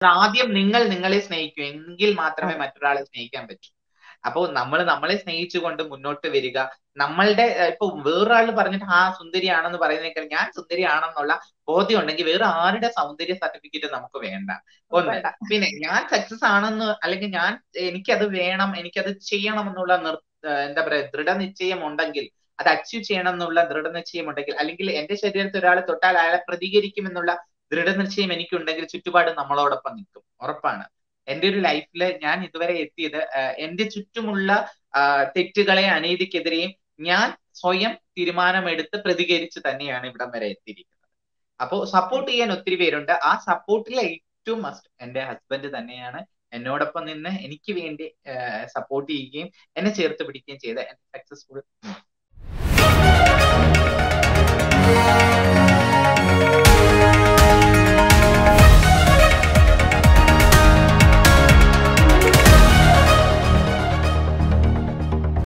ആദ്യം നിങ്ങൾ നിങ്ങളെ സ്നേഹിക്കൂ എങ്കിൽ മാത്രമേ മറ്റൊരാളെ സ്നേഹിക്കാൻ പറ്റൂ അപ്പോൾ നമ്മൾ നമ്മളെ സ്നേഹിച്ചുകൊണ്ട് മുന്നോട്ട് വരിക നമ്മളുടെ ഇപ്പൊ വേറൊരാൾ പറഞ്ഞിട്ട് ആ സുന്ദരിയാണെന്ന് പറയുന്നേക്കാൾ ഞാൻ സുന്ദരിയാണെന്നുള്ള ബോധ്യം ഉണ്ടെങ്കിൽ വേറെ ആരുടെ സൗന്ദര്യ സർട്ടിഫിക്കറ്റ് നമുക്ക് വേണ്ട ഒന്ന് പിന്നെ ഞാൻ സക്സസ് ആണെന്ന് അല്ലെങ്കിൽ ഞാൻ എനിക്കത് വേണം എനിക്കത് ചെയ്യണം എന്നുള്ള നിർ എന്താ പറയാ ദൃഢനിശ്ചയം ഉണ്ടെങ്കിൽ അത് അച്ചീവ് ചെയ്യണം എന്നുള്ള ദൃഢനിശ്ചയം ഉണ്ടെങ്കിൽ അല്ലെങ്കിൽ എന്റെ ശരീരത്തിൽ ഒരാൾ തൊട്ടാൽ അയാളെ പ്രതികരിക്കും എന്നുള്ള ദൃഢനിശ്ചയം എനിക്കുണ്ടെങ്കിൽ ചുറ്റുപാട് നമ്മളോടൊപ്പം നിൽക്കും ഉറപ്പാണ് എന്റെ ഒരു ലൈഫിൽ ഞാൻ ഇതുവരെ എത്തിയത് എന്റെ ചുറ്റുമുള്ള തെറ്റുകളെ അനീതിക്കെതിരെയും ഞാൻ സ്വയം തീരുമാനമെടുത്ത് പ്രതികരിച്ച് തന്നെയാണ് ഇവിടം വരെ എത്തിയിരിക്കുന്നത് അപ്പോൾ സപ്പോർട്ട് ചെയ്യാൻ ഒത്തിരി പേരുണ്ട് ആ സപ്പോർട്ടിൽ ഏറ്റവും മസ്റ്റ് എന്റെ ഹസ്ബൻഡ് തന്നെയാണ് എന്നോടൊപ്പം നിന്ന് എനിക്ക് വേണ്ടി സപ്പോർട്ട് ചെയ്യുകയും എന്നെ ചേർത്ത് പിടിക്കുകയും ചെയ്ത സക്സസ്ഫുൾ